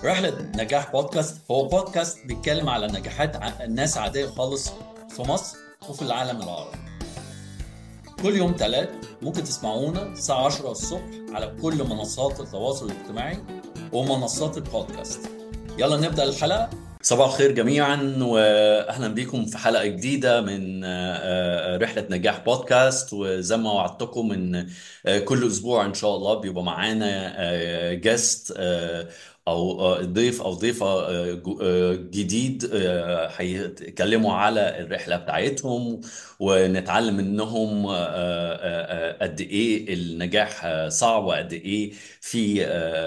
رحلة نجاح بودكاست هو بودكاست بيتكلم على نجاحات ع- ناس عادية خالص في مصر وفي العالم العربي كل يوم ثلاث ممكن تسمعونا الساعة 10 الصبح على كل منصات التواصل الاجتماعي ومنصات البودكاست يلا نبدأ الحلقة صباح الخير جميعا واهلا بيكم في حلقه جديده من آه، آه، رحله نجاح بودكاست وزي ما وعدتكم من آه، كل اسبوع ان شاء الله بيبقى معانا جست او آه، ضيف او ضيفه آه، جو- آه، جديد آه، هيتكلموا على الرحله بتاعتهم ونتعلم منهم آه، آه، آه، قد ايه النجاح آه، صعب وقد ايه في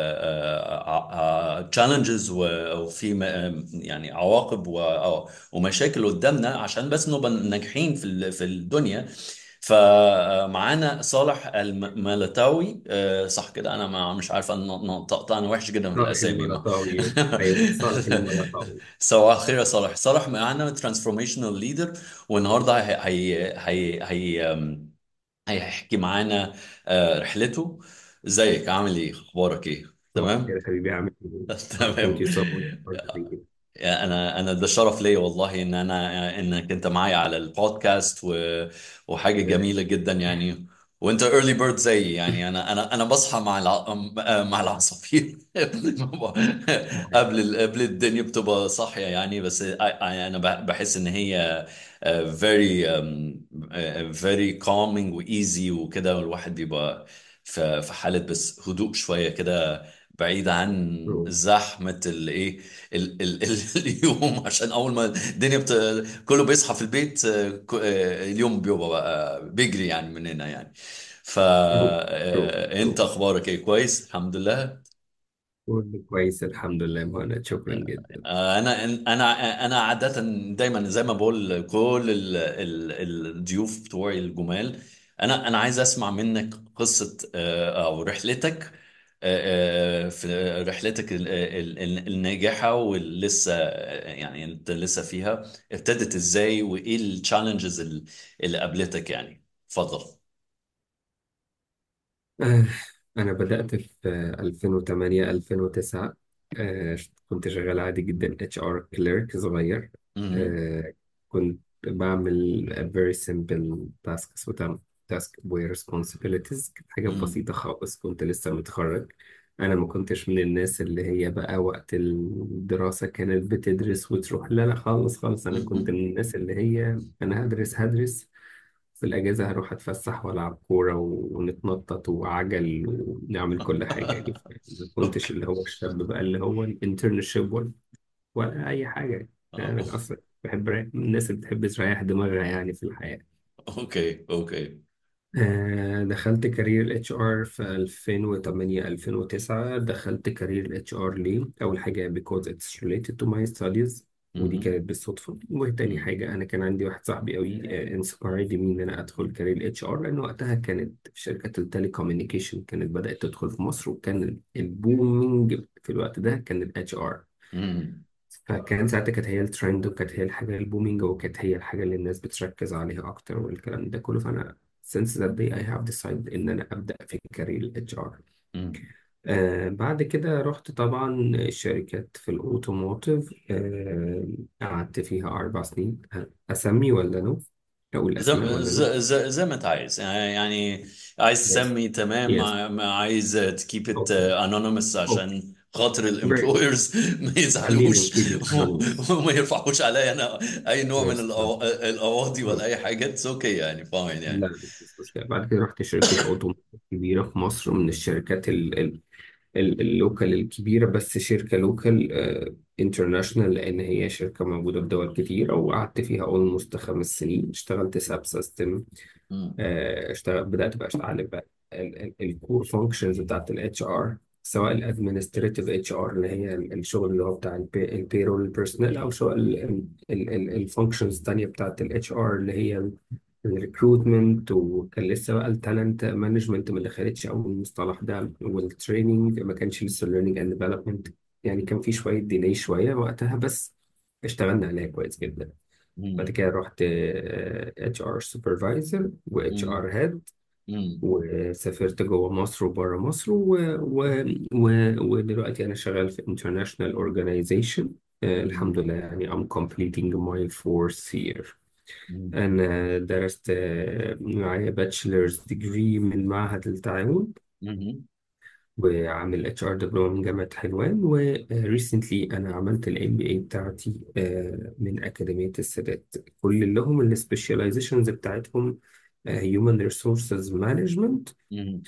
تشالنجز وفي م- يعني عواقب و- ومشاكل قدامنا عشان بس نبقى ناجحين في ال- في الدنيا فمعانا صالح الملتاوي آه، صح كده انا ما مش عارف انا نطقت انا وحش جدا في صالح الاسامي ما الملطاوي أيوة صالح الملطاوي صباح الخير يا صالح صالح معانا ترانسفورميشنال ليدر والنهارده هي هي هي هي أم، هيحكي معانا آه، رحلته ازيك عامل ايه اخبارك ايه صباح تمام الخير يا حبيبي عامل ايه؟ Uh, thank تمام you so much for having me. انا انا ده شرف ليا والله ان انا انك انت معايا على البودكاست و... وحاجه جميله جدا يعني وانت ايرلي بيرد زي يعني انا انا انا بصحى مع الع... مع العصافير قبل ال- قبل الدنيا بتبقى صاحيه يعني بس I- I- انا ب- بحس ان هي uh, very um, uh, very calming وايزي وكده والواحد بيبقى في في حاله بس هدوء شويه كده بعيد عن So, زحمه الايه ال ال ال اليوم عشان اول ما الدنيا بت... كله بيصحى في البيت آه، ك- آه، اليوم بيبقى بقى بيجري يعني مننا يعني so, so, فانت so. اخبارك ايه كويس الحمد لله كله كويس الحمد لله مهند شكرا جدا آه، انا انا انا عاده دايما زي ما بقول كل ال- ال- الضيوف بتوعي الجمال انا انا عايز اسمع منك قصه آه، او رحلتك آه، آه، في رحلتك ال- ال- ال- الناجحه واللي لسه آه، يعني انت لسه فيها ابتدت ازاي وايه التشالنجز اللي قابلتك يعني اتفضل آه، أنا بدأت في آه، 2008 2009 آه، كنت شغال عادي جدا HR clerk صغير مهم. آه، كنت بعمل a very simple tasks وتم task aware responsibilities كانت حاجة مهم. بسيطة خالص كنت لسه متخرج أنا ما كنتش من الناس اللي هي بقى وقت الدراسة كانت بتدرس وتروح لا لا خالص خالص أنا كنت مهم. من الناس اللي هي أنا هدرس هدرس في الأجازة هروح أتفسح وألعب كورة ونتنطط وعجل ونعمل كل حاجة يعني ما كنتش اوكي اللي هو الشاب بقى اللي هو الانترنشيب ولا ولا أي حاجة يعني أنا أصلا بحب أريح- من الناس اللي بتحب تريح دماغها يعني في الحياة اوكي اوكي آه، دخلت كارير الاتش ار في 2008 2009 دخلت كارير الاتش ار ليه؟ أول حاجة because it's related to my studies ودي مهم. كانت بالصدفة وتاني مهم. حاجة أنا كان عندي واحد صاحبي قوي انسبايرد مي إن أنا أدخل كارير الاتش ار لأن وقتها كانت شركة التلي كوميونيكيشن كانت بدأت تدخل في مصر وكان البومينج في الوقت ده كان الاتش ار مهم. فكان ساعتها كانت هي الترند وكانت هي الحاجة البومينج وكانت هي الحاجة اللي الناس بتركز عليها أكتر والكلام ده كله فأنا since that day I have decided إن أنا أبدأ في كارير ال HR مهم. آه بعد كده رحت طبعا شركات في الأوتوموتيف آه قعدت فيها أربع سنين أسمي ولا نو؟ أقول أسماء زي, ولا نو؟ زي, زي, زي ما انت عايز يعني عايز Yes تسمي تمام yes ما ما عايز تكيب ات أوكي انونيمس أوكي عشان خاطر Great الامبلويرز ما خلينا يزعلوش نكيب anonymous وما يرفعوش عليا انا اي نوع من Yes الأو- القواضي ولا اي حاجه اتس اوكي يعني فاين يعني لا مش مشكلة بعد كده رحت شركة أوتوموتيف كبيرة في مصر من الشركات ال ال ال اللوكال الكبيرة بس شركة لوكال انترناشونال لأن هي شركة موجودة في دول كتير وقعدت فيها أولموست خمس سنين اشتغلت ساب سيستم مم. اشتغل بدأت بقى أتعلم بقى الكور فانكشنز بتاعت الاتش ار سواء الادمنستريتيف اتش ار اللي هي ال- الشغل اللي هو بتاع البيرول بيرسونال او سواء الفانكشنز التانية بتاعت الاتش ار اللي هي الريكروتمنت وكان لسه بقى التالنت مانجمنت ما دخلتش اول المصطلح ده والتريننج ما كانش لسه ليرنينج اند ديفلوبمنت يعني كان في شويه ديلي شويه وقتها بس اشتغلنا عليها كويس جدا بعد مم. كده رحت اتش ار سوبرفايزر واتش ار مم. هيد مم. وسافرت جوه مصر وبره مصر و... و... و... ودلوقتي أنا شغال في international organization آه، مم. الحمد لله يعني I'm completing my fourth year مم. أنا درست آه، معايا bachelor's degree من معهد التعاون مم. وعامل اتش ار دبلومه من جامعة حلوان وريسنتلي انا عملت الام بي اي بتاعتي آه، من أكاديمية السادات كل اللي هم السبيشاليزيشنز بتاعتهم هيومن ريسورسز مانجمنت مم.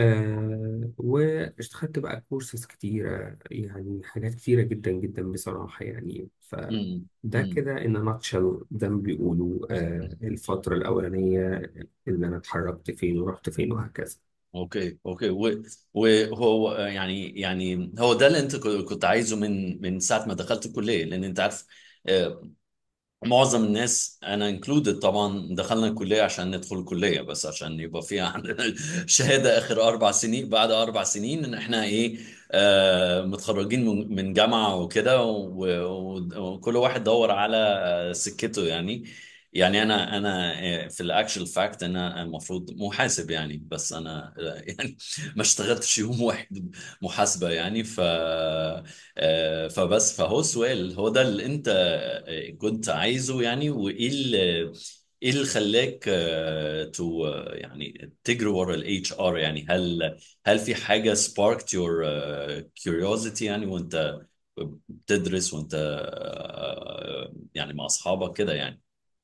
واشتغلت بقى كورسز كتيرة يعني حاجات كتيرة جدا جدا بصراحة يعني مم. فده مم. كده إن ناتشل زي ما بيقولوا آه، الفترة الأولانية اللي أنا اتحركت فين ورحت فين وهكذا اوكي اوكي و- وهو يعني يعني هو ده اللي انت كنت عايزه من من ساعه ما دخلت الكليه لان انت عارف آه، معظم الناس انا انكلودد طبعا دخلنا الكليه عشان ندخل الكليه بس عشان يبقى في عندنا شهاده اخر اربع سنين بعد اربع سنين ان احنا ايه آه متخرجين من من جامعه وكده و- و- وكل واحد دور على آه، سكته يعني يعني انا انا آه، في الاكشن فاكت انا المفروض محاسب يعني بس انا آه، يعني ما اشتغلتش يوم واحد محاسبه يعني ف آه، فبس فهو السؤال هو ده اللي انت كنت عايزه يعني وايه اللي ايه اللي خلاك تو يعني تجري ورا الاتش ار يعني هل هل في حاجه sparked your uh, curiosity يعني وانت بتدرس وانت آه، يعني مع اصحابك كده يعني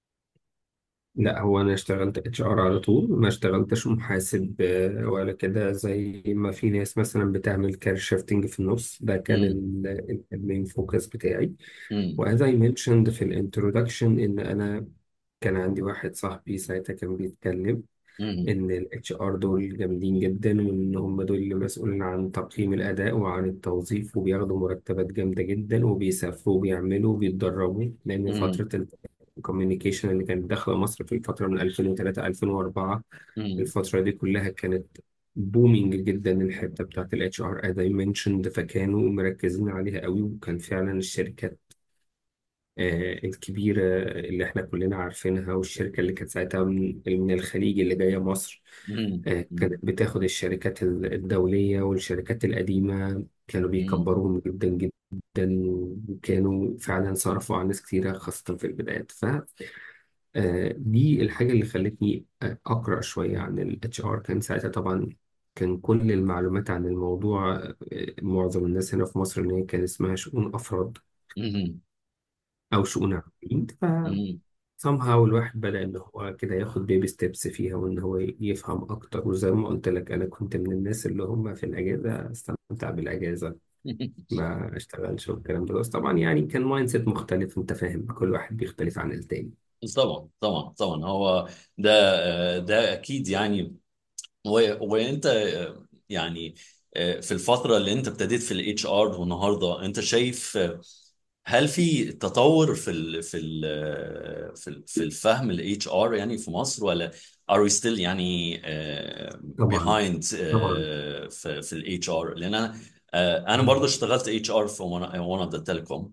لا هو انا اشتغلت اتش ار على طول ما اشتغلتش محاسب آه، ولا كده زي ما في ناس مثلا بتعمل كارير شيفتنج في النص ده كان امم المين فوكس بتاعي امم وأز I mentioned في الانترودكشن إن أنا كان عندي واحد صاحبي ساعتها كان بيتكلم امم إن ال HR دول جامدين جدا وإن هم دول اللي مسؤولين عن تقييم الأداء وعن التوظيف وبياخدوا مرتبات جامدة جدا وبيسافروا وبيعملوا وبيتدربوا لأن امم فترة الكوميونيكيشن اللي كانت داخلة مصر في الفترة من 2003 2004 امم الفترة دي كلها كانت بومينج جدا الحتة بتاعت ال HR as I mentioned فكانوا مركزين عليها قوي وكان فعلا الشركات آه، الكبيرة اللي احنا كلنا عارفينها والشركة اللي كانت ساعتها من من الخليج اللي جاية مصر آه، كانت بتاخد الشركات ال- الدولية والشركات القديمة كانوا امم بيكبروهم جدا جدا وكانوا فعلا صرفوا على ناس كتيرة خاصة في البدايات ف آه، دي الحاجة اللي خلتني آه، أقرأ شوية عن ال HR كان ساعتها طبعا كان كل المعلومات عن الموضوع آه، معظم الناس هنا في مصر إن هي كان اسمها شؤون أفراد امم أو شؤون عاملين امم somehow الواحد بدأ إن هو كده ياخد بيبي ستيبس فيها وإن هو يفهم أكتر وزي ما قلت لك أنا كنت من الناس اللي هم في الأجازة أستمتع بالأجازة ما أشتغلش والكلام ده بس طبعا يعني كان مايند سيت مختلف أنت فاهم كل واحد بيختلف عن التاني طبعا طبعا طبعا هو ده آه، ده اكيد يعني و- وانت آه، يعني آه، في الفتره اللي انت ابتديت في الاتش ار والنهارده انت شايف آه، هل في تطور في ال في ال آه، في ال- في الفهم الاتش ار يعني في مصر ولا are we still يعني آه، طبعا behind طبعا آه، في في الاتش ار لان انا آه، انا برضه اشتغلت اتش ار في one of the telecom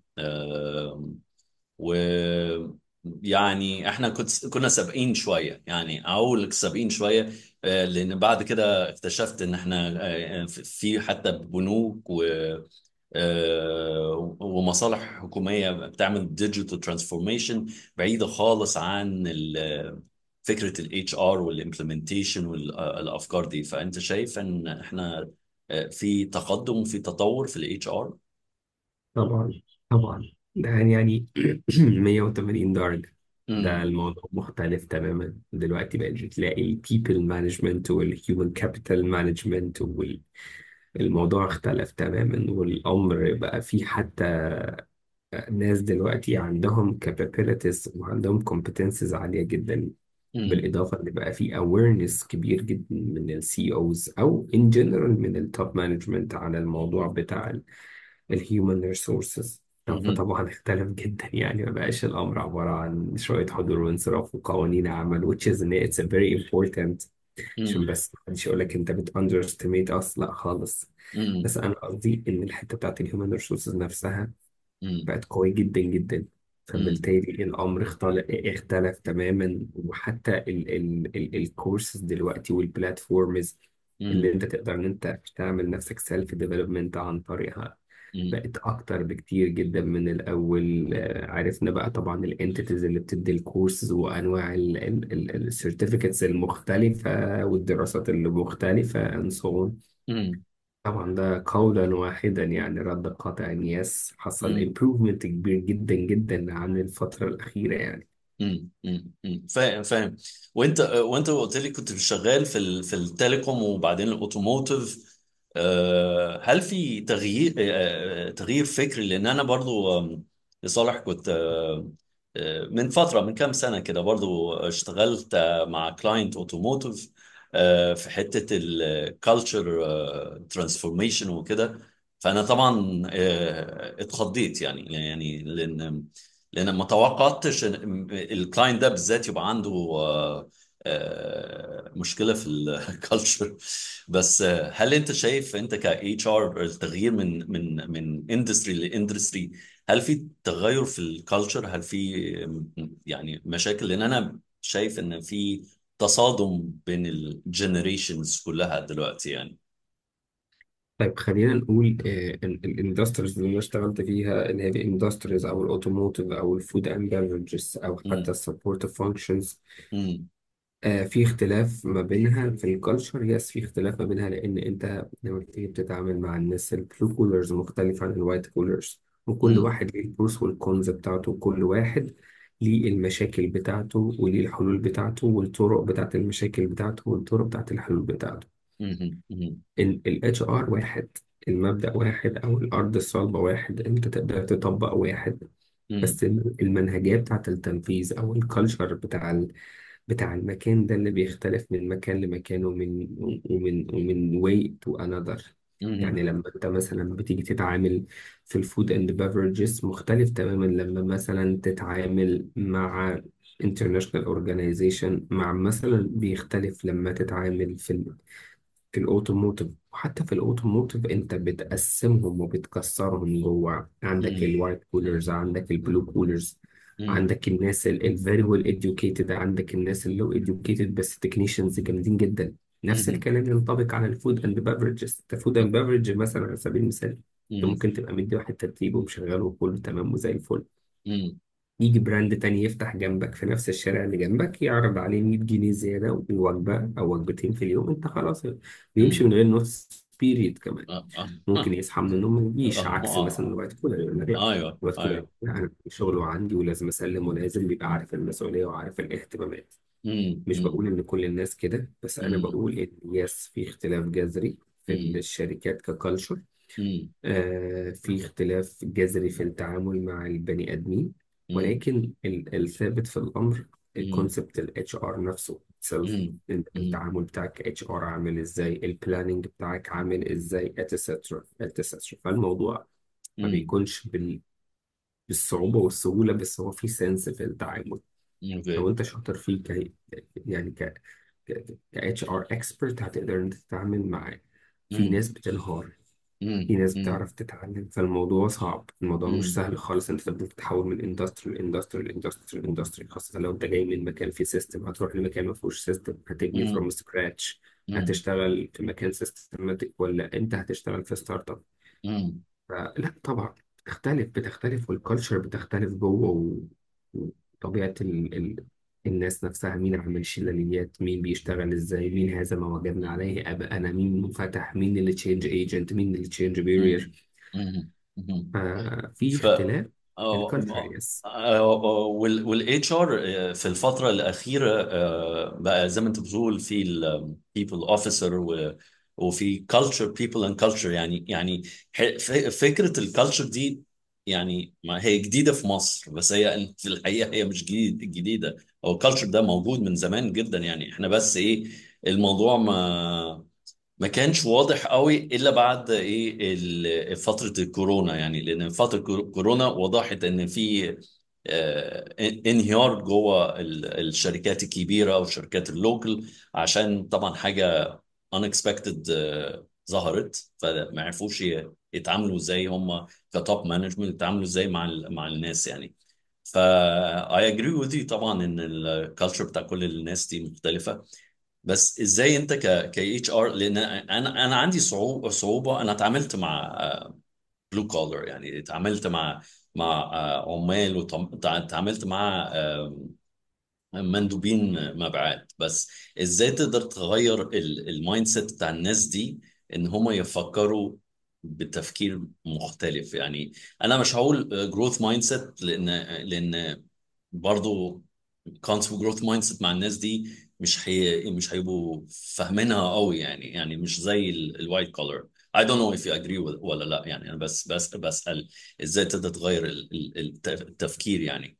و يعني احنا كنت كنا سابقين شويه يعني اقول لك سابقين شويه آه، لان بعد كده اكتشفت ان احنا آه، في حتى بنوك و آه، ومصالح حكوميه بتعمل ديجيتال ترانسفورميشن بعيده خالص عن ال- فكره الاتش ار والامبلمنتيشن والافكار دي فانت شايف ان احنا آه، في تقدم وفي تطور في الاتش ار طبعا طبعا ده يعني يعني 180 درجة ده امم الموضوع مختلف تماما دلوقتي بقت بتلاقي people management وال human capital management والموضوع اختلف تماما والأمر بقى فيه حتى ناس دلوقتي عندهم capabilities وعندهم competencies عالية جدا بالإضافة إن بقى في awareness كبير جدا من ال CEOs أو in general من ال top management على الموضوع بتاع ال ال human resources امم فطبعا اختلف جدا يعني ما بقاش الأمر عبارة عن شوية حضور وانصراف وقوانين عمل which is إن it's a very important عشان امم بس محدش يقول لك أنت بت underestimate us لا خالص امم بس أنا قصدي إن الحتة بتاعت ال human resources نفسها امم بقت قوية جدا جدا امم فبالتالي الأمر اختلف, اختلف تماما وحتى ال ال ال الكورسز دلوقتي والبلاتفورمز اللي امم انت تقدر ان انت تعمل نفسك سيلف ديفلوبمنت عن طريقها امم بقت اكتر بكتير جدا من الاول آه، عرفنا بقى طبعا الانتيتيز اللي بتدي الكورسز وانواع السيرتيفيكتس المختلفة والدراسات المختلفة and so on امم طبعا ده قولا واحدا يعني رد قاطع يس حصل امم improvement كبير جدا جدا عن الفترة الأخيرة يعني امم امم فاهم فاهم وانت وانت قلت لي كنت شغال في ال... في التليكوم وبعدين الاوتوموتيف آه، هل في تغيير آه، آه، تغيير فكري لان انا برضو آم، لصالح كنت آه، آه، من فتره من كام سنه كده برضو اشتغلت آه، مع كلاينت اوتوموتيف في حته الكالتشر ترانسفورميشن وكده فانا طبعا آه، اتخضيت يعني يعني لان لان ما توقعتش ان الكلاينت ده بالذات يبقى عنده آه، آه، مشكله في الكالتشر بس آه، هل انت شايف انت ك اتش ار التغيير من من من اندستري لاندستري هل في تغير في الكالتشر هل في آم، يعني مشاكل لان انا شايف ان في تصادم بين الجنريشنز كلها دلوقتي يعني طيب خلينا نقول الاندستريز اللي انا اشتغلت فيها اللي هي الاندستريز او الاوتوموتيف او الفود اند بeverages او حتى امم السبورتيف فانكشنز امم آه، في اختلاف ما بينها في الكالتشر يس في اختلاف ما بينها لان انت لما بتيجي بتتعامل مع الناس البلو كولرز مختلف عن الوايت كولرز وكل امم واحد ليه البروس والكونز بتاعته وكل واحد ليه المشاكل بتاعته وليه الحلول بتاعته والطرق بتاعت المشاكل بتاعته والطرق بتاعت الحلول بتاعته امم الاتش ار واحد المبدأ واحد او الارض الصلبة واحد انت تقدر تطبق واحد امم بس المنهجية بتاعت التنفيذ او الكالتشر بتاع بتاع المكان ده اللي بيختلف من مكان لمكان ومن ومن ومن way to another امم يعني لما انت مثلا بتيجي تتعامل في الفود اند بeverages مختلف تماما لما مثلا تتعامل مع international organization مع مثلا بيختلف لما تتعامل في في الاوتوموتيف وحتى في الاوتوموتيف انت بتقسمهم وبتكسرهم جوه عندك امم الوايت كولرز عندك البلو كولرز امم عندك الناس الفيري ويل educated عندك الناس اللو educated بس تكنيشنز جامدين جدا نفس امم الكلام ينطبق على الفود اند بeverages الفود اند بeverages مثلا على سبيل المثال انت امم ممكن تبقى مدي واحد ترتيب ومشغله وكله تمام وزي الفل امم يجي براند تاني يفتح جنبك في نفس الشارع اللي جنبك يعرض عليه 100 جنيه زيادة ووجبة أو وجبتين في اليوم أنت خلاص بيمشي امم من غير نص بيريد كمان اه اه ممكن اه يصحى من النوم ما يجيش اه عكس مثلا آه. الوقت كولر يقول لك لا ايوه الوقت كولر ايوه لا أنا شغله عندي ولازم أسلم ولازم بيبقى عارف المسؤولية وعارف الاهتمامات امم مش امم بقول إن كل الناس كده بس أنا امم بقول إن يس في اختلاف جذري في امم الشركات ككالتشر امم آه، في اختلاف جذري في التعامل مع البني آدمين امم ولكن ال- الثابت في الأمر امم الكونسبت ال HR نفسه itself امم ال- امم التعامل بتاعك ك HR عامل ازاي البلاننج بتاعك عامل ازاي etc etc فالموضوع ما امم بيكونش بال- بالصعوبة والسهولة بس هو في سنس في التعامل لو اوكي انت شاطر فيه ك يعني ك ك ك HR expert هتقدر انت تتعامل معاه في امم ناس بتنهار امم في ناس امم بتعرف تتعلم فالموضوع صعب الموضوع مش امم سهل خالص انت تفضل تتحول من اندستري لاندستري لاندستري لاندستري خاصة لو انت جاي من مكان فيه سيستم هتروح لمكان ما فيهوش سيستم هتبني فروم سكراتش امم هتشتغل في مكان سيستماتيك ولا انت هتشتغل في ستارت اب امم فلا طبعا بتختلف بتختلف والكالتشر بتختلف جوه و- وطبيعة ال... ال... الناس نفسها مين عامل شلاليات مين بيشتغل ازاي مين هذا ما وجدنا عليه ابقى انا مين منفتح مين اللي تشينج ايجنت مين اللي تشينج امم بيرير امم امم ففي ف اختلاف في الكالتشر آه، يس والاتش ار في الفتره الاخيره آه، بقى زي ما انت بتقول في البيبل اوفيسر وفي كلتشر بيبل اند كلتشر يعني يعني ح- ف- فكره الكلتشر دي يعني ما هي جديده في مصر بس هي في الحقيقه هي مش جديد جديده هو الكلتشر ده موجود من زمان جدا يعني احنا بس ايه الموضوع ما ما كانش واضح قوي الا بعد ايه ال- فتره الكورونا يعني لان فتره كور- كورونا وضحت ان في آه، انهيار جوه ال- الشركات الكبيره والشركات اللوكل عشان طبعا حاجه unexpected آه، ظهرت فما عرفوش ي- يتعاملوا ازاي هم كتوب مانجمنت يتعاملوا ازاي مع ال- مع الناس يعني ف I agree with you طبعا ان الكالتشر بتاع كل الناس دي مختلفة بس ازاي انت ك ك اتش ار لان انا انا عندي صعوبة صعوبة انا اتعاملت مع بلو كولر يعني اتعاملت مع مع آه، عمال واتعاملت مع آه، مندوبين مبيعات بس ازاي تقدر تغير المايند سيت بتاع الناس دي ان هم يفكروا بتفكير مختلف يعني انا مش هقول جروث مايند سيت لان لان برضو كونسبت جروث مايند سيت مع الناس دي مش هي مش هيبقوا فاهمينها قوي يعني يعني مش زي الوايت كولر I don't know if you agree with- ولا لا يعني انا بس بس بسأل ازاي تقدر تغير ال- ال- الت- التفكير يعني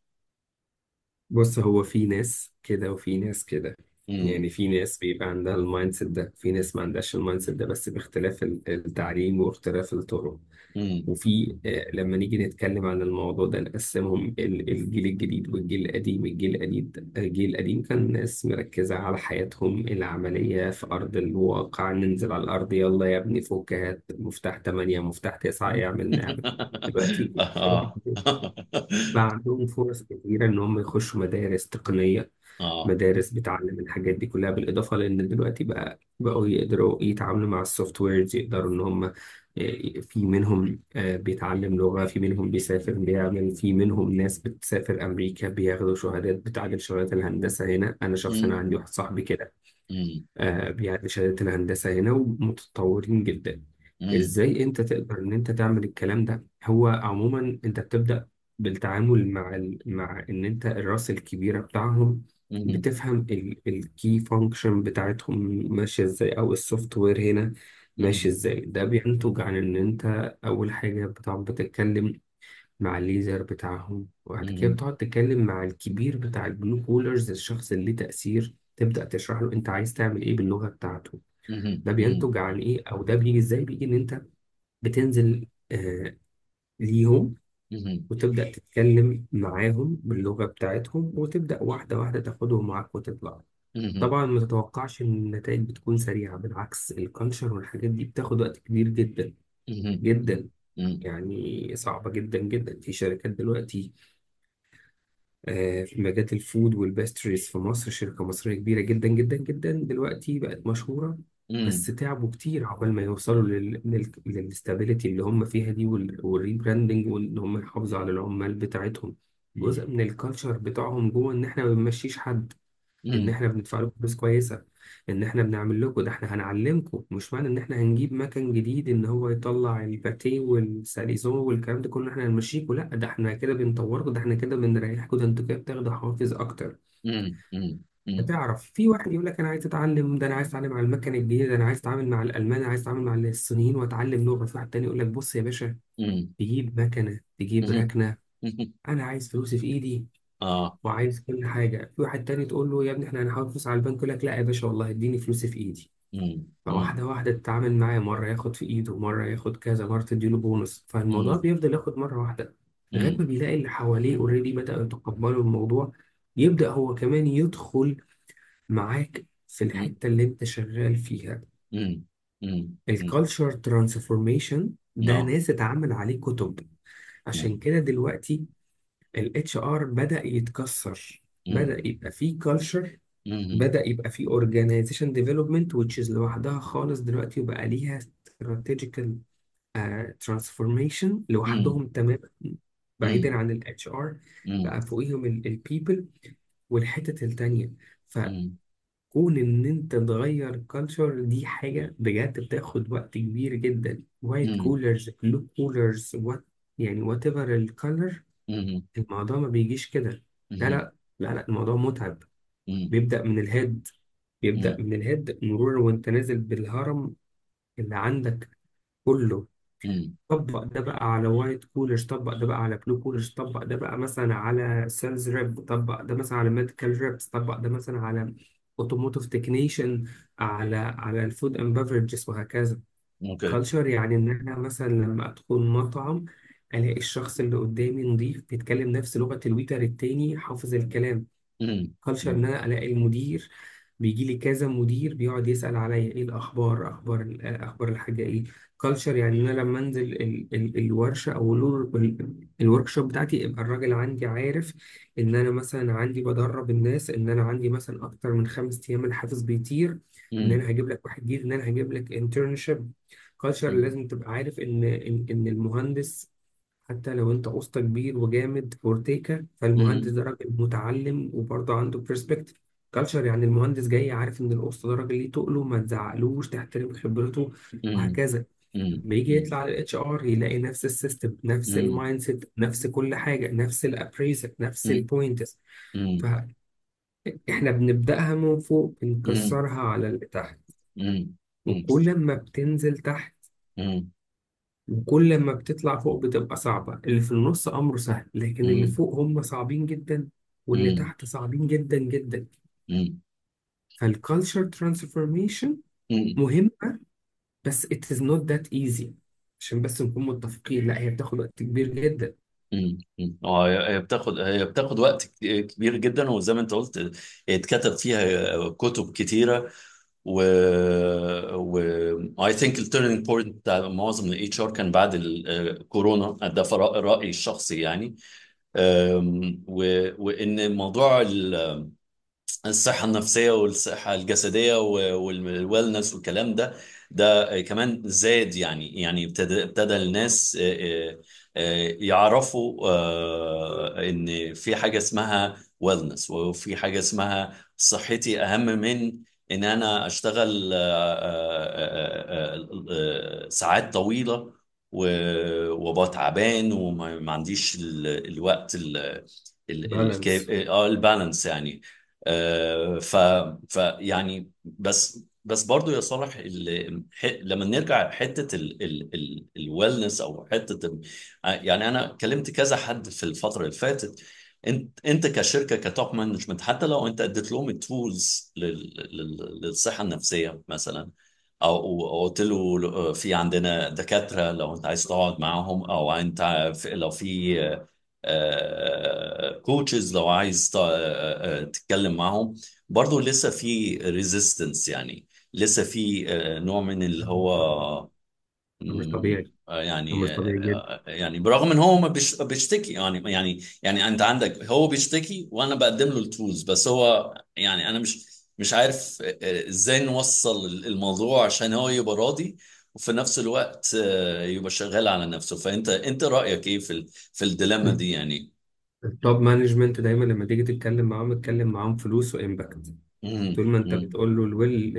بص هو في ناس كده وفي ناس كده امم يعني في ناس بيبقى عندها المايند سيت ده في ناس ما عندهاش المايند سيت ده بس باختلاف ال- التعليم واختلاف الطرق امم وفي آه، لما نيجي نتكلم عن الموضوع ده نقسمهم ال- الجيل الجديد والجيل القديم الجيل القديم الجيل القديم كان ناس مركزة على حياتهم العملية في أرض الواقع ننزل على الأرض يلا يا ابني فك هات مفتاح تمانية مفتاح تسعة يعمل نعمل دلوقتي اه بقى عندهم فرص كبيرة إن هم يخشوا مدارس تقنية اه مدارس بتعلم الحاجات دي كلها بالإضافة لأن دلوقتي بقى بقوا يقدروا يتعاملوا مع السوفت ويرز يقدروا إن هم آه، في منهم آه، بيتعلم لغة في منهم بيسافر بيعمل في منهم ناس بتسافر أمريكا بياخدوا شهادات بتعادل شهادات الهندسة هنا أنا شخصيا امم عندي واحد صاحبي كده امم آه، بيعادل شهادات الهندسة هنا ومتطورين جدا امم إزاي أنت تقدر إن أنت تعمل الكلام ده هو عموما أنت بتبدأ بالتعامل مع ال... مع إن أنت الرأس الكبيرة بتاعهم امم بتفهم الكي فانكشن بتاعتهم ماشية ازاي او السوفت وير هنا ماشي امم ازاي ده بينتج عن ان انت اول حاجة بتقعد بتتكلم مع الليزر بتاعهم وبعد كده امم بتقعد تتكلم مع الكبير بتاع البلو كولرز الشخص اللي ليه تأثير تبدأ تشرح له انت عايز تعمل ايه باللغة بتاعته امم ده بينتج عن ايه او ده بيجي ازاي بيجي ان انت بتنزل آه ليهم امم وتبدأ تتكلم معاهم باللغة بتاعتهم وتبدأ واحدة واحدة تاخدهم معاك وتطلع امم طبعا ما تتوقعش ان النتائج بتكون سريعة بالعكس الكالتشر والحاجات دي بتاخد وقت كبير جدا امم جدا امم يعني صعبة جدا جدا في شركات دلوقتي آه، في مجال الفود والباستريز في مصر شركة مصرية كبيرة جدا جدا جدا دلوقتي بقت مشهورة بس امم تعبوا كتير عقبال ما يوصلوا للاستابيليتي اللي هم فيها دي والريبراندنج وان هم يحافظوا على العمال بتاعتهم جزء من الكالتشر بتاعهم جوه ان احنا ما بنمشيش حد ان امم احنا بندفع لكم فلوس كويسه ان احنا بنعمل لكم ده احنا هنعلمكم مش معنى ان احنا هنجيب مكان جديد ان هو يطلع الباتيه والساليزون والكلام ده كله احنا هنمشيكم لا ده احنا كده بنطوركم ده احنا كده بنريحكم ده انتوا كده بتاخدوا حوافز اكتر امم هتعرف في واحد يقول لك انا عايز اتعلم ده انا عايز اتعلم على المكن الجديد ده انا عايز اتعامل مع الالمان انا عايز اتعامل مع الصينيين واتعلم لغه في واحد تاني يقول لك بص يا باشا امم تجيب مكنه تجيب امم ركنه انا عايز فلوسي في ايدي اه وعايز كل حاجة في واحد تاني تقول له يا ابني احنا هنحول فلوس على البنك يقول لك لا يا باشا والله اديني فلوسي في ايدي امم امم فواحدة واحدة تتعامل معاه مرة ياخد في ايده مرة ياخد كذا مرة تديله بونص فالموضوع بيفضل ياخد مرة واحدة لغاية ما امم بيلاقي اللي حواليه اوريدي بدأوا يتقبلوا الموضوع يبدأ هو كمان يدخل معاك في الحتة اللي انت شغال فيها امم امم الكالتشر ترانسفورميشن ده اه ناس اتعمل عليه كتب عشان كده دلوقتي الاتش ار بدأ يتكسر بدأ يبقى فيه كالتشر امم بدأ يبقى فيه organization development which is لوحدها خالص دلوقتي وبقى ليها strategical uh, transformation امم لوحدهم تماما بعيدا امم عن ال HR امم بقى فوقيهم ال ال people والحتة التانية امم فكون إن أنت تغير culture دي حاجة بجد بتاخد وقت كبير جدا white امم coolers blue coolers what يعني whatever الكالر امم الموضوع ما بيجيش كده لا امم لا لا لا الموضوع متعب امم بيبدأ من الهيد بيبدأ امم من الهيد مرورا وانت نازل بالهرم اللي عندك كله امم طبق ده بقى على وايت كولرز طبق ده بقى على بلو كولرز طبق ده بقى مثلا على سيلز ريب طبق ده مثلا على ميديكال ريبس طبق ده مثلا على اوتوموتيف تكنيشن على على الفود اند بفرجز وهكذا اوكي كلتشر يعني ان انا مثلا لما ادخل مطعم الاقي الشخص اللي قدامي نظيف بيتكلم نفس لغة الويتر التاني حافظ الكلام امم كلتشر ان انا الاقي المدير بيجي لي كذا مدير بيقعد يسأل عليا ايه الاخبار اخبار ال- اخبار الحاجه ايه كلتشر يعني ان انا لما انزل ال ال الورشه او الورك شوب بتاعتي يبقى الراجل عندي عارف ان انا مثلا عندي بدرب الناس ان انا عندي مثلا اكتر من خمس ايام الحافز بيطير ان مم. انا هجيب لك واحد جديد ان انا هجيب لك انترنشيب كلتشر مم. لازم تبقى عارف ان ان إن المهندس حتى لو انت قسط كبير وجامد اورتيكا فالمهندس مم. ده راجل متعلم وبرضه عنده برسبكتيف كالتشر يعني المهندس جاي عارف ان القسط ده راجل ليه تقله ما تزعقلوش تحترم خبرته مم. وهكذا مم. بيجي مم. يطلع على الاتش ار يلاقي نفس السيستم نفس مم. المايند سيت نفس كل حاجه نفس الابريزل نفس مم. البوينتس مم. فاحنا بنبداها من فوق مم. بنكسرها على اللي تحت مم. مم. وكل ما بتنزل تحت مم. وكل ما بتطلع فوق بتبقى صعبة اللي في النص أمره سهل لكن اللي مم. فوق هم صعبين جدا واللي مم. تحت صعبين جدا جدا مم. فالكالتشر ترانسفورميشن مم. مهمة بس it is not that easy عشان بس نكون متفقين لا هي بتاخد وقت كبير جدا مم. مم. اه هي هي بتاخد هي بتاخد وقت ك- كبير جدا وزي ما انت قلت هي اتكتب فيها كتب كتيره و و I think ال turning point بتاع معظم ال HR كان بعد الكورونا ده في رأ- رأيي الشخصي يعني أم، و- وإن موضوع ال- الصحة النفسية والصحة الجسدية والويلنس والكلام ده ده كمان زاد يعني يعني ابتدى ابتدى الناس آه، آه، آه، يعرفوا آه، ان في حاجة اسمها ويلنس وفي حاجة اسمها صحتي اهم من ان انا اشتغل آه، آه، آه، آه، آه، ساعات طويلة و- وابقى تعبان وما ما عنديش ال- الوقت ال- ال- بالانس الكا- اه البالانس يعني آه، ف ف يعني بس بس برضو يا صالح ال- ح- لما نرجع حته الويلنس او حته ال- يعني انا كلمت كذا حد في الفتره اللي فاتت انت انت كشركه كتوب مانجمنت حتى لو انت اديت لهم التولز للصحه النفسيه مثلا او أو قلت له في عندنا دكاتره لو انت عايز تقعد معاهم او انت في- لو في كوتشز لو عايز ت- آه، آه، تتكلم معاهم برضو لسه في ريزيستنس يعني لسه في آه، نوع من اللي هو ده مش مم، طبيعي آه، ده يعني مش طبيعي جدا آه، يعني برغم ان هو ما بيش- بيشتكي يعني يعني يعني انت عندك هو بيشتكي وانا بقدم له التولز بس هو يعني انا مش مش عارف آه، آه، ازاي نوصل الموضوع عشان هو يبقى راضي وفي نفس الوقت آه، يبقى شغال على نفسه فانت انت رأيك ايه في ال- في الديليما دي يعني التوب مانجمنت دايما لما تيجي تتكلم معاهم اتكلم معاهم فلوس وامباكت مم، طول ما انت مم، بتقول له الويل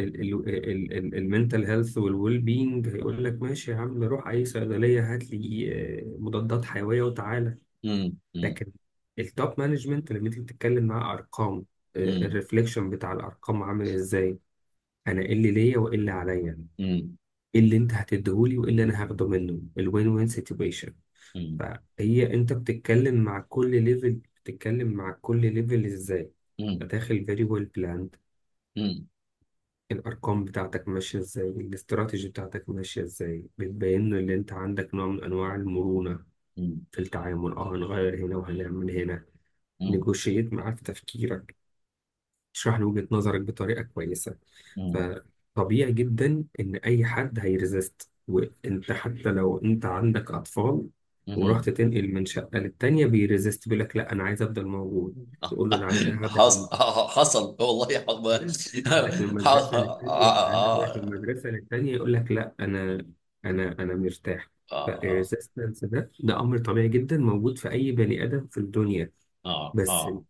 المنتال هيلث والويل بينج هيقول لك ماشي يا عم روح اي صيدليه هات لي آه، مضادات حيويه وتعالى مم، مم، لكن التوب مانجمنت لما تيجي تتكلم معاه ارقام مم، الريفليكشن بتاع الارقام عامل ازاي انا ايه اللي ليا وايه اللي عليا مم، ايه اللي انت هتديهولي وايه اللي انا هاخده منه الوين وين سيتويشن مم، فهي انت بتتكلم مع كل ليفل بتتكلم مع كل ليفل ازاي مم، داخل فيري ويل بلاند مم، الارقام بتاعتك ماشيه ازاي الاستراتيجي بتاعتك ماشيه ازاي بتبين له ان انت عندك نوع من انواع المرونه مم، في التعامل اه هنغير هنا وهنعمل هنا مم، نيجوشيت معاه في تفكيرك تشرح له وجهة نظرك بطريقة كويسة مم، فطبيعي جدا إن أي حد هيرزست وأنت حتى لو أنت عندك أطفال مم. ورحت تنقل من شقة للتانية بيرزست بيقول لك لا أنا عايز أفضل موجود تقول له أنا عايز أخدك من حصل حصل والله أخدك من مدرسة للتانية أنقلك من مدرسة للتانية يقول لك لا أنا أنا أنا مرتاح اه فالريزيستنس ده ده أمر طبيعي جدا موجود في أي بني آدم في الدنيا اه بس اه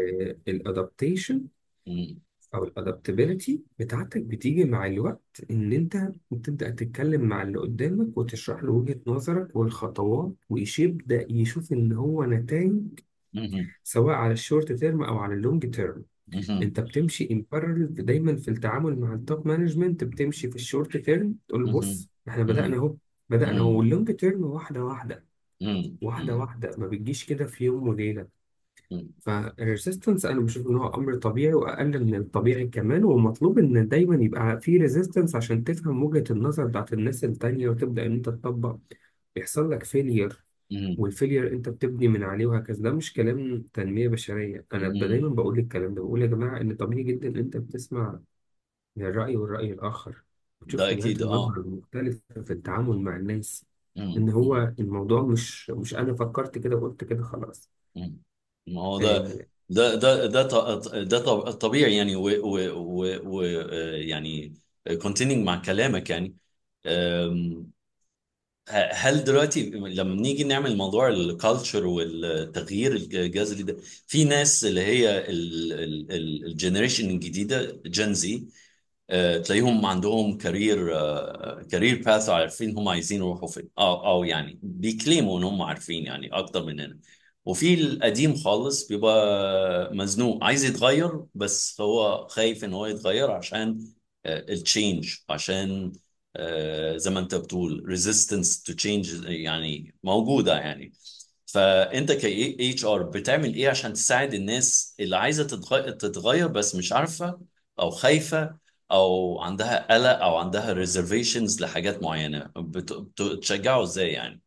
الادابتيشن مم، او الادابتابيلتي بتاعتك بتيجي مع الوقت ان انت بتبدا تتكلم مع اللي قدامك وتشرح له وجهة نظرك والخطوات ويبدا يشوف ان هو نتائج مم، سواء على الشورت تيرم او على اللونج تيرم مم، انت بتمشي ان بارallel دايما في التعامل مع التوب مانجمنت بتمشي في الشورت تيرم تقول له مم، بص احنا بدأنا مم، اهو بدأنا اهو مم، واللونج تيرم واحدة واحدة مم، واحدة مم، واحدة ما بتجيش كده في يوم وليلة مم. فالريزيستنس انا بشوف ان هو امر طبيعي واقل من الطبيعي كمان ومطلوب ان دايما يبقى في ريزيستنس عشان تفهم وجهة النظر بتاعت الناس التانية وتبدأ ان انت تطبق بيحصل لك فيلير مم. والفيلير انت بتبني من عليه وهكذا ده مش كلام تنمية بشرية انا ب- مم. دايما بقول الكلام ده بقول يا جماعة ان طبيعي جدا انت بتسمع الرأي والرأي الآخر ده بتشوف وجهات اكيد اه النظر المختلفة في التعامل مع الناس مم. ان هو مم. الموضوع مش مش انا فكرت كده وقلت كده خلاص مم. ما هو ده آه، ده ده ده ط- ده ط- طبيعي يعني و, و, و, و آه، يعني continuing مع كلامك يعني أم، ه- هل دلوقتي لما نيجي نعمل موضوع الكالتشر والتغيير الجذري ده في ناس اللي هي الجنريشن الجديده جين زي آه، تلاقيهم عندهم كارير كارير باث عارفين هم عايزين يروحوا فين او او يعني بيكليموا ان هم عارفين يعني اكتر مننا وفي القديم خالص بيبقى مزنوق عايز يتغير بس هو خايف ان هو يتغير عشان التشينج عشان آه، زي ما انت بتقول resistance to change يعني موجودة يعني فانت ك اتش ار بتعمل ايه عشان تساعد الناس اللي عايزة تتغ- تتغير بس مش عارفة او خايفة او عندها قلق او عندها ريزرفيشنز لحاجات معينه بت- بت- بتشجعه ازاي يعني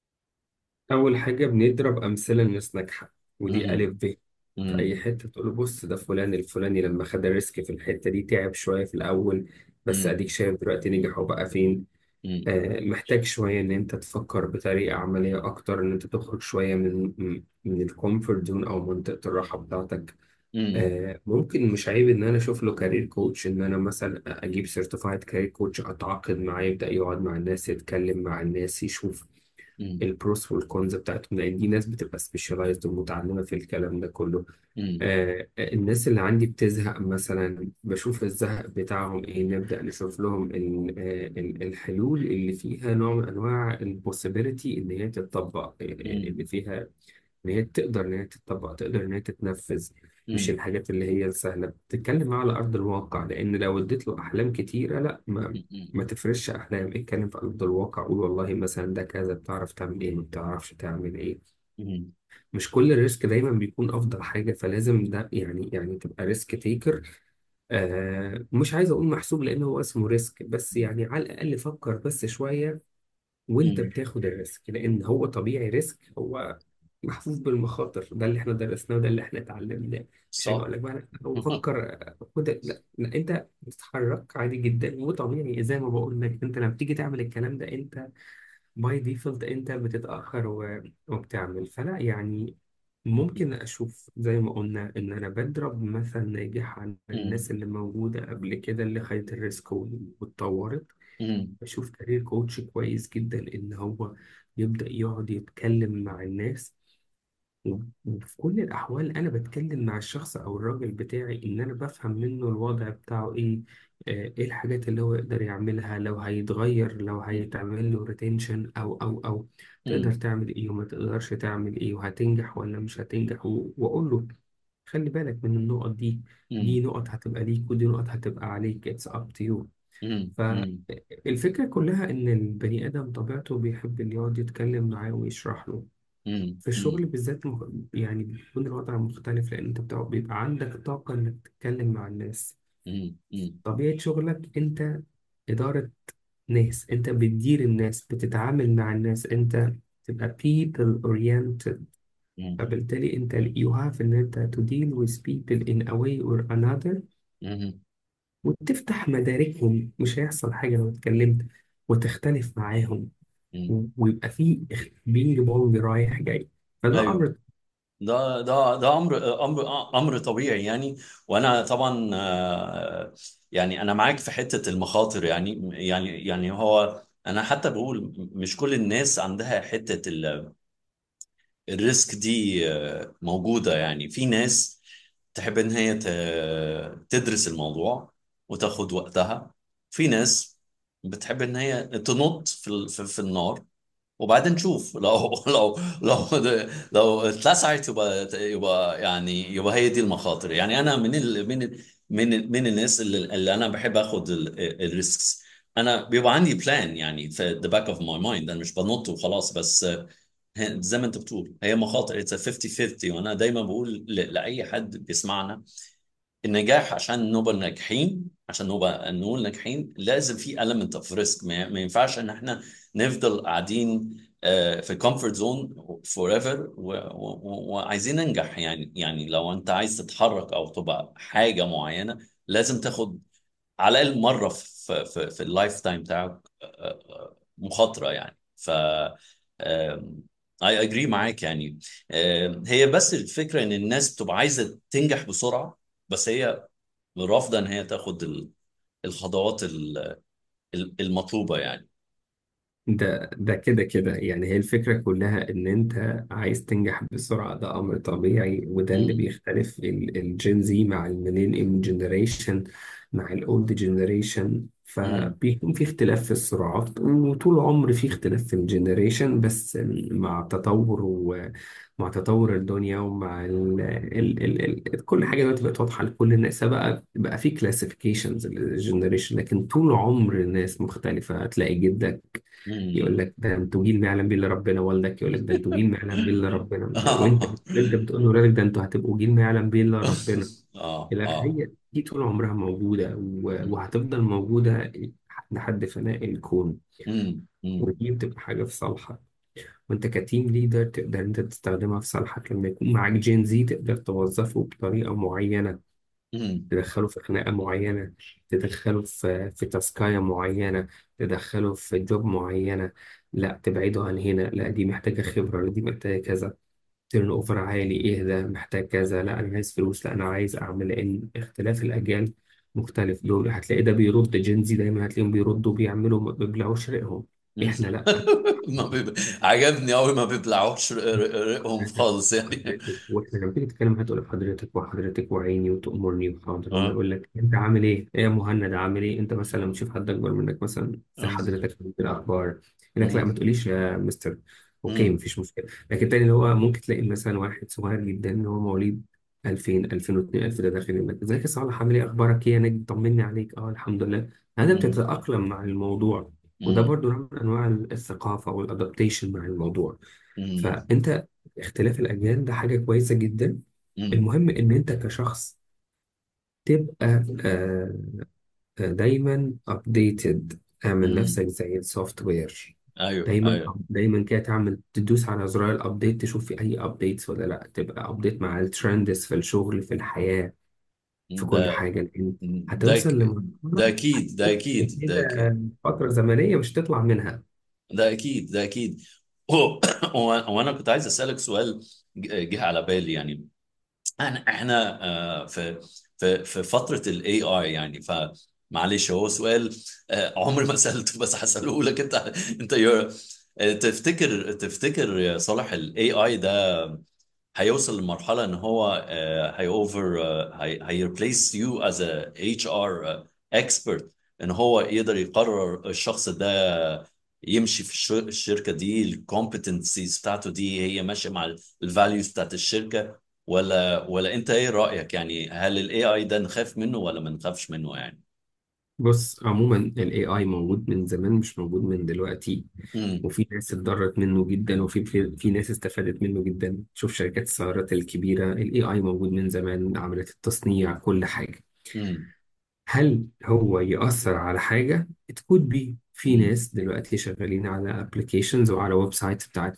أول حاجة بنضرب أمثلة لناس ناجحة ودي مهم. ألف ب في أي مهم. حتة تقول له بص ده فلان الفلاني لما خد الريسك في الحتة دي تعب شوية في الأول بس مهم. أديك شايف دلوقتي نجح وبقى فين مهم. آه، محتاج شوية إن أنت تفكر بطريقة عملية أكتر إن أنت تخرج شوية من من من الكومفورت زون أو منطقة الراحة بتاعتك مهم. آه، ممكن مش عيب ان انا اشوف له كارير كوتش ان انا مثلا اجيب سيرتيفايد كارير كوتش اتعاقد معاه يبدا يقعد مع الناس يتكلم مع الناس يشوف مهم. البروس والكونز بتاعتهم لان دي ناس بتبقى سبيشاليزد ومتعلمه في الكلام ده كله مهم. آه الناس اللي عندي بتزهق مثلا بشوف الزهق بتاعهم ايه نبدا نشوف لهم ال- آه، ال- الحلول اللي فيها نوع من انواع البوسيبيليتي ان هي تتطبق آه، مهم. اللي فيها ان هي تقدر ان هي تتطبق تقدر ان هي تتنفذ مش مهم. الحاجات اللي هي السهله بتتكلم معاه على ارض الواقع لان لو اديت له احلام كتيره لا ما مهم. ما تفرش احلام اتكلم في ارض الواقع قول والله مثلا ده كذا بتعرف تعمل ايه ما بتعرفش تعمل ايه مهم. مش كل الريسك دايما بيكون افضل حاجه فلازم ده يعني يعني تبقى ريسك تيكر آه مش عايز اقول محسوب لان هو اسمه ريسك بس يعني على الاقل فكر بس شويه وانت مهم. بتاخد الريسك لان هو طبيعي ريسك هو محفوف بالمخاطر ده اللي احنا درسناه وده اللي احنا اتعلمناه مش هاجي صح اقول لك بقى لا، هو فكر خد لا, لا انت بتتحرك عادي جدا وطبيعي زي ما بقول لك انت لما بتيجي تعمل الكلام ده انت باي ديفولت انت بتتاخر و- وبتعمل فلا يعني ممكن اشوف زي ما قلنا ان انا بضرب مثل ناجح عن مهم. الناس اللي موجوده قبل كده اللي خدت الريسك واتطورت مهم. بشوف كارير كوتش كويس جدا إن هو يبدأ يقعد يتكلم مع الناس و- وفي كل الأحوال أنا بتكلم مع الشخص أو الراجل بتاعي إن أنا بفهم منه الوضع بتاعه إيه آه، إيه الحاجات اللي هو يقدر يعملها لو هيتغير لو هيتعمل له ريتنشن أو أو أو تقدر مهم. تعمل إيه وما تقدرش تعمل إيه وهتنجح ولا مش هتنجح و- وأقول له خلي بالك من النقط دي دي مهم. نقط هتبقى ليك ودي نقط هتبقى عليك it's up to you مهم. مهم. فالفكرة كلها إن البني آدم طبيعته بيحب اللي يقعد يتكلم معاه ويشرح له مهم. في الشغل بالذات مخ- يعني بيكون الوضع مختلف لأن أنت بتبقى بيبقى عندك طاقة إنك تتكلم مع الناس مهم. مهم. طبيعة شغلك أنت إدارة ناس أنت بتدير الناس بتتعامل مع الناس أنت تبقى people oriented مهم. فبالتالي أنت you have إن أنت to deal with people in a way or another مهم. وتفتح مداركهم مش هيحصل حاجة لو اتكلمت وتختلف معاهم مهم. و- ويبقى فيه بينج بونج رايح جاي فده ايوه أمر ده ده ده امر امر امر طبيعي يعني وانا طبعا آه، يعني انا معاك في حته المخاطر يعني يعني يعني هو انا حتى بقول مش كل الناس عندها حته ال- الريسك دي آه، موجوده يعني في ناس تحب ان هي ت- تدرس الموضوع وتاخد وقتها في ناس بتحب ان هي تنط في ال- في في النار وبعدين نشوف لو لو لو لو اتلسعت يبقى يبقى يعني يبقى هي دي المخاطر يعني انا من ال من ال من ال من الناس اللي, اللي انا بحب اخد الريسكس انا بيبقى عندي بلان يعني في the back of my mind انا مش بنط وخلاص بس هي- زي ما انت بتقول هي مخاطر it's a 50 50 وانا دايما بقول ل- لاي حد بيسمعنا النجاح عشان نبقى ناجحين عشان نبقى نقول ناجحين لازم في element of risk ما, ما ينفعش ان احنا نفضل قاعدين آه، في كومفورت زون فور ايفر وعايزين ننجح يعني يعني لو انت عايز تتحرك او تبقى حاجه معينه لازم تاخد على الاقل مره في في في اللايف تايم بتاعك آه، آه، مخاطره يعني ف اي اجري معاك يعني آم، هي بس الفكره ان الناس بتبقى عايزه تنجح بسرعه بس هي رافضه ان هي تاخد ال- الخطوات ال- ال- المطلوبه يعني ده ده كده كده يعني هي الفكرة كلها إن أنت عايز تنجح بسرعة ده أمر طبيعي وده اللي مم. بيختلف الجين زي مع الميلينيوم جنريشن مع الأولد جنريشن مم. فبيكون في اختلاف في السرعات وطول العمر في اختلاف في الجنريشن بس مع تطور ومع تطور الدنيا ومع ال ال ال ال كل حاجة دلوقتي بقت واضحة لكل الناس بقى بقى في كلاسيفيكيشنز للجنريشن لكن طول عمر الناس مختلفة هتلاقي جدك يقول مم. لك ده انتوا جيل ما يعلم به الا ربنا والدك يقول لك ده انتوا جيل ما يعلم به الا ربنا وانت انت بتقول لاولادك ده انتوا هتبقوا جيل ما يعلم به الا ربنا اه اه الى دي طول عمرها موجوده و- وهتفضل موجوده لحد فناء الكون مم. مم. ودي بتبقى حاجه في صالحك وانت كتيم ليدر تقدر انت تستخدمها في صالحك لما يكون معاك جين زي تقدر توظفه بطريقه معينه مم. تدخله في خناقة معينة تدخله في في تاسكاية معينة تدخله في جوب معينة لا تبعده عن هنا لا دي محتاجة خبرة لا دي محتاجة كذا تيرن اوفر عالي ايه ده محتاج كذا لا انا عايز فلوس لا انا عايز اعمل لان اختلاف الاجيال مختلف دول هتلاقي ده بيرد جينزي دايما هتلاقيهم بيردوا بيعملوا ما بيبلعوش رقهم مم. احنا لا ما بيب... عجبني قوي ما بيبلعوش رق- رق- رقهم خالص يعني واحنا لما تيجي تتكلم هتقول حضرتك وحضرتك وعيني وتأمرني وحاضر هم اه يقول لك انت عامل ايه؟ ايه يا مهند عامل ايه؟ انت مثلا لما تشوف حد اكبر منك مثلا زي اه حضرتك في الاخبار يقول لك لا ما مم. تقوليش يا مستر اوكي مم. مفيش مشكله لكن التاني اللي هو ممكن تلاقي مثلا واحد صغير جدا اللي هو مواليد 2000 2002 1000 ده داخل يقول لك ازيك يا صالح عامل ايه اخبارك ايه يا نجم طمني عليك اه الحمد لله هذا مم. بتتأقلم مع الموضوع وده مم. برضو نوع من انواع الثقافه والادابتيشن مع الموضوع مم. فانت اختلاف الأجيال ده حاجة كويسة جدا مم. المهم إن أنت كشخص تبقى آه، آه، دايما updated اعمل مم. نفسك زي السوفت وير ايوه دايما ايوه دايما كده تعمل تدوس على زرار الابديت تشوف في اي ابديتس ولا لا تبقى ابديت مع الترندز في الشغل في الحياة في كل ده حاجة لأن ده هتوصل ده لمرحلة اكيد ده اكيد ده كده اكيد فترة زمنية مش تطلع منها ده اكيد ده اكيد هو- هو- وانا كنت عايز اسالك سؤال ج- جه على بالي يعني احنا احنا آه، في في في فتره الاي اي يعني فمعلش هو سؤال آه، عمري ما سالته بس هساله لك انت انت يا- آه، تفتكر تفتكر يا صالح الاي اي ده هيوصل لمرحله ان هو هي اوفر هي ريبليس يو از ا اتش ار اكسبرت ان هو يقدر يقرر الشخص ده يمشي في الش- الشركه دي الكومبتنسيز بتاعته دي هي ماشيه مع الفاليوز بتاعت الشركه ولا ولا انت ايه رايك يعني هل الاي اي ده نخاف منه ولا ما نخافش منه يعني بص عموما ال AI موجود من زمان مش موجود من دلوقتي امم وفي ناس اتضرت منه جدا وفي في, في ناس استفادت منه جدا شوف شركات السيارات الكبيرة ال AI موجود من زمان عملت التصنيع كل حاجة امم هل هو يأثر على حاجة؟ It could be في امم ناس دلوقتي شغالين على applications وعلى ويب سايتس بتاعت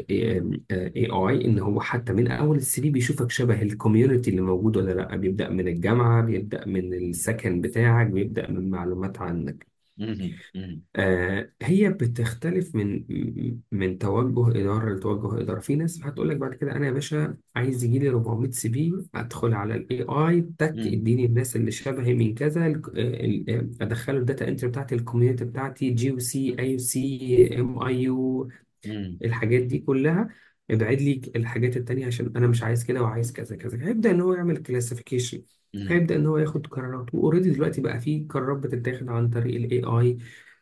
AI إن هو حتى من أول السي في بيشوفك شبه الكوميونتي اللي موجود ولا لأ بيبدأ من الجامعة بيبدأ من السكن بتاعك بيبدأ من معلومات عنك امم آه هي بتختلف من من توجه إدارة لتوجه إدارة في ناس هتقول لك بعد كده أنا يا باشا عايز يجي لي 400 سي في أدخل على الإي آي تك امم اديني الناس اللي شبهي من كذا ال- ال- ال- أدخله الداتا انتري بتاعتي الكوميونتي بتاعتي جي او سي اي او سي ام اي يو امم الحاجات دي كلها ابعد لي الحاجات التانية عشان انا مش عايز كده وعايز كذا كذا هيبدأ ان هو يعمل كلاسيفيكيشن هيبدأ ان هو ياخد قرارات واوريدي دلوقتي بقى في قرارات بتتاخد عن طريق الاي اي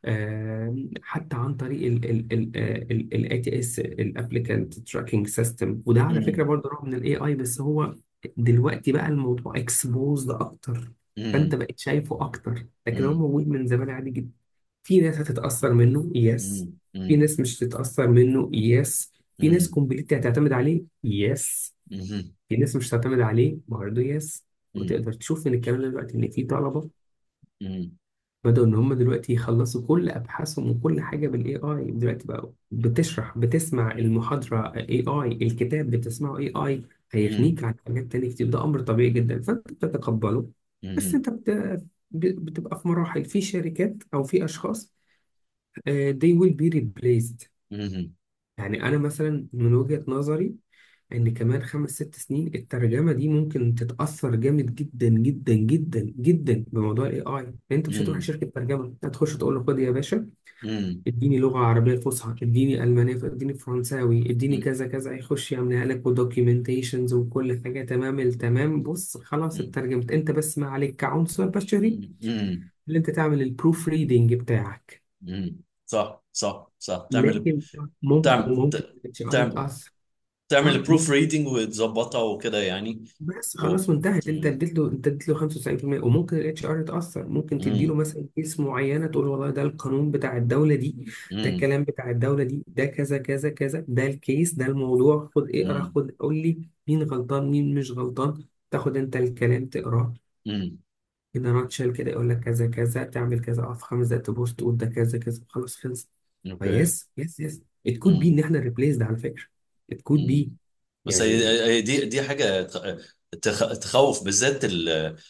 حتى عن طريق الاي تي اس الابليكانت تراكنج سيستم وده على فكرة امم برضه نوع من الاي اي بس هو دلوقتي بقى الموضوع اكسبوزد اكتر فانت امم بقيت شايفه اكتر لكن هو امم موجود من زمان عادي جدا في ناس هتتأثر منه يس في امم ناس مش هتتأثر منه يس في ناس امم كومبليتلي هتعتمد عليه يس امم في ناس مش هتعتمد عليه برضه يس امم وتقدر تشوف من الكلام ده دلوقتي ان في طلبة بدأوا إن هم دلوقتي يخلصوا كل أبحاثهم وكل حاجة بالاي اي دلوقتي بقى بتشرح بتسمع المحاضرة اي اي الكتاب بتسمعه اي اي مم. هيغنيك عن حاجات تانية كتير ده أمر طبيعي جدا فأنت بتتقبله بس مم. أنت بت... ب- بتبقى في مراحل في شركات أو في أشخاص آه، they will be replaced مم. يعني أنا مثلا من وجهة نظري إن كمان خمس ست سنين الترجمة دي ممكن تتأثر جامد جدا جدا جدا جدا بموضوع ال AI أنت مش هتروح مم. شركة ترجمة هتخش تقول له خد يا باشا مم. اديني لغة عربية فصحى اديني ألمانية اديني فرنساوي اديني مم. كذا كذا هيخش يعملها لك ودوكيومنتيشنز وكل حاجة تمام التمام بص خلاص مم. اترجمت أنت بس ما عليك كعنصر بشري مم. اللي أنت تعمل البروف ريدنج بتاعك مم. صح صح صح تعمل لكن ممكن تعمل وممكن الاتش ار تعمل يتأثر تعمل اه بروف ريدنج وتظبطها وكده يعني بس و... خلاص وانتهت انت مم. اديت له انت اديت له 95% وممكن الاتش ار يتاثر ممكن تدي له مم. مثلا كيس معينه تقول والله ده القانون بتاع الدوله دي ده مم. الكلام بتاع الدوله دي ده كذا كذا كذا ده الكيس ده الموضوع خد اقرا مم. خد قول لي مين غلطان مين مش غلطان تاخد انت الكلام تقراه مم. كده ناتشل كده يقول لك كذا كذا تعمل كذا اه في خمس دقايق تبص تقول ده كذا كذا خلاص خلص اوكي فيس يس يس it could be مم. ان احنا ريبليس ده على فكره it could be مم. بس يعني هي هي دي دي حاجة تخ- تخ- تخوف بالذات ال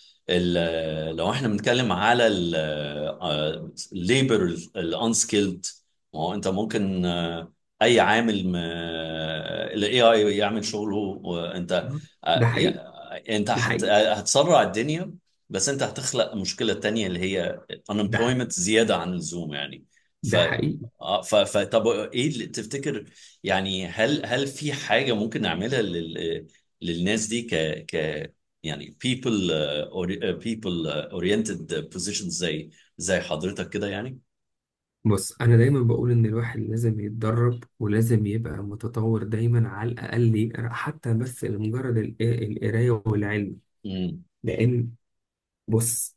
ال لو احنا بنتكلم على الليبر الانسكيلد ما هو انت ممكن آه، اي عامل الاي اي يعمل شغله وانت ده آه، حقيقي يا- انت ده هت- حقيقي هتسرع الدنيا بس انت هتخلق مشكلة تانية اللي هي ده unemployment زيادة عن اللزوم يعني ف ده حقيقي آه، ف ف- طب ايه اللي تفتكر يعني هل هل في حاجة ممكن نعملها لل للناس دي ك ك يعني people uh, ori- uh, people uh, oriented positions زي زي حضرتك كده يعني بص انا دايما بقول ان الواحد لازم يتدرب ولازم يبقى متطور دايما على الاقل يقرا حتى بس لمجرد ال- القرايه والعلم امم لان بص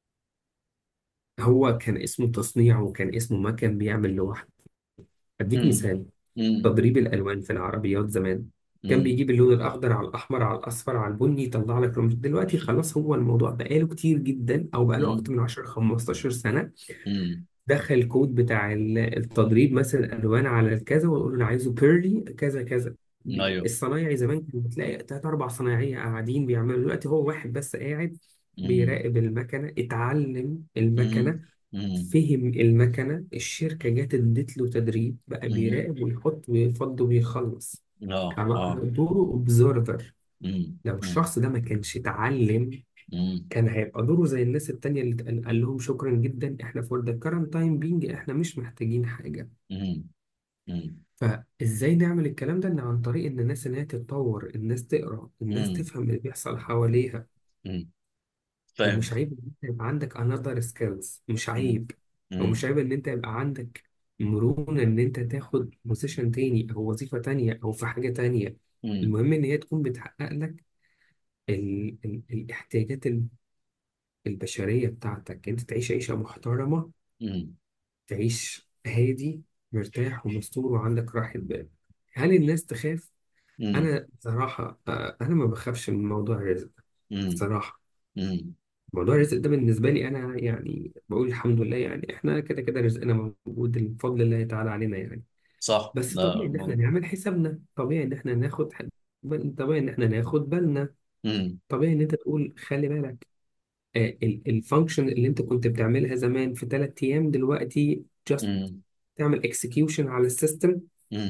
هو كان اسمه تصنيع وكان اسمه مكن بيعمل لوحده اديك امم مثال امم تضريب الالوان في العربيات زمان كان امم بيجيب اللون الاخضر على الاحمر على الاصفر على البني يطلع لك لون دلوقتي خلاص هو الموضوع بقاله كتير جدا او بقاله اكتر من 10 15 سنه امم دخل الكود بتاع ال- التضريب مثلا الوان على الكذا واقول له انا عايزه بيرلي كذا كذا ايوه الصنايعي زمان كان بتلاقي تلات اربع صنايعيه قاعدين بيعملوا دلوقتي هو واحد بس قاعد امم بيراقب المكنه اتعلم امم المكنه امم فهم المكنه الشركه جت ادت له تدريب بقى امم بيراقب ويحط ويفض ويخلص اه كان اه دوره اوبزرفر امم لو امم الشخص ده ما كانش اتعلم امم كان هيبقى دوره زي الناس التانية اللي قال قال لهم شكرا جدا احنا فور ذا current time being احنا مش محتاجين حاجة امم امم فازاي نعمل الكلام ده ان عن طريق ان الناس ان هي تتطور الناس تقرا الناس امم تفهم اللي بيحصل حواليها امم فاهم ومش عيب ان انت يبقى عندك another skills مش امم عيب ومش امم عيب ان انت يبقى عندك مرونة ان انت تاخد بوزيشن تاني او وظيفة تانية او في حاجة تانية امم المهم ان هي تكون بتحقق لك ال ال الاحتياجات ال- البشرية بتاعتك انت تعيش عيشة محترمة امم تعيش هادي مرتاح ومستور وعندك راحة بال هل الناس تخاف امم انا بصراحه آه، انا ما بخافش من موضوع الرزق امم بصراحه امم موضوع الرزق ده بالنسبه لي انا يعني بقول الحمد لله يعني احنا كده كده رزقنا موجود بفضل الله تعالى علينا يعني صح بس طبيعي ده ان احنا نعمل حسابنا طبيعي ان احنا ناخد ح- طبيعي ان احنا ناخد بالنا امم طبيعي ان انت تقول خلي بالك الفانكشن اللي انت كنت بتعملها زمان في ثلاث ايام دلوقتي just امم تعمل اكسكيوشن على السيستم